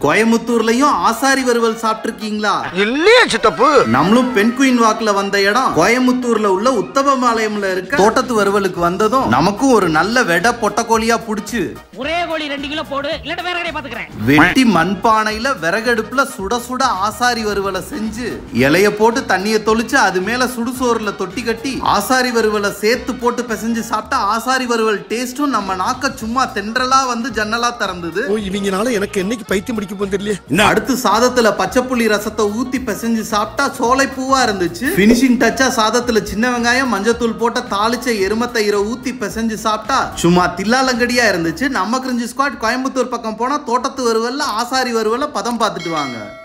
கோயம்புத்தூர்லயும் ஆசாரி வறுவல் சாப்பிட்டிருக்கீங்களா இல்லையே சித்தப்பு நம்மளும் பெண் குயின் வாக்குல வந்த இடம் கோயம்புத்தூர்ல உள்ள உத்தமபாளையம்ல இருக்க தோட்டத்து வறுவலுக்கு வந்ததும் நமக்கும் ஒரு நல்ல வெட பொட்டக்கோழியா புடிச்சு ஒரே கோழி ரெண்டு கிலோ போடு இல்லாட்ட வேற கடையை பாத்துக்கிறேன் வெட்டி மண்பானையில விறகடுப்புல சுட சுட ஆசாரி வறுவலை செஞ்சு இலைய போட்டு தண்ணிய தொளிச்சு அது மேல சுடுசோறுல தொட்டி கட்டி ஆசாரி வறுவலை சேர்த்து போட்டு பிசைஞ்சு சாப்பிட்டா ஆசாரி வறுவல் டேஸ்டும் நம்ம நாக்க சும்மா தென்றலா வந்து ஜன்னலா திறந்தது ஓ இவங்கனால எனக்கு என்னைக்கு பைத்தியம் பிடிக்க போகுது தெரியல அடுத்து சாதத்துல பச்சை புளி ரசத்தை ஊத்தி பிசைஞ்சு சாப்பிட்டா சோலை பூவா இருந்துச்சு பினிஷிங் டச்சா சாதத்துல சின்ன வெங்காயம் மஞ்சத்தூள் போட்ட தாளிச்ச எரும தயிரை ஊத்தி பிசைஞ்சு சாப்பிட்டா சும்மா தில்லாலங்கடியா இருந்துச்சு நம்ம கிரிஞ்சி ஸ்குவாட் கோயம்புத்தூர் பக்கம் போனா தோட்டத்து வருவல்ல ஆசாரி வருவல்ல பதம் பார்த்துட்டு வாங்க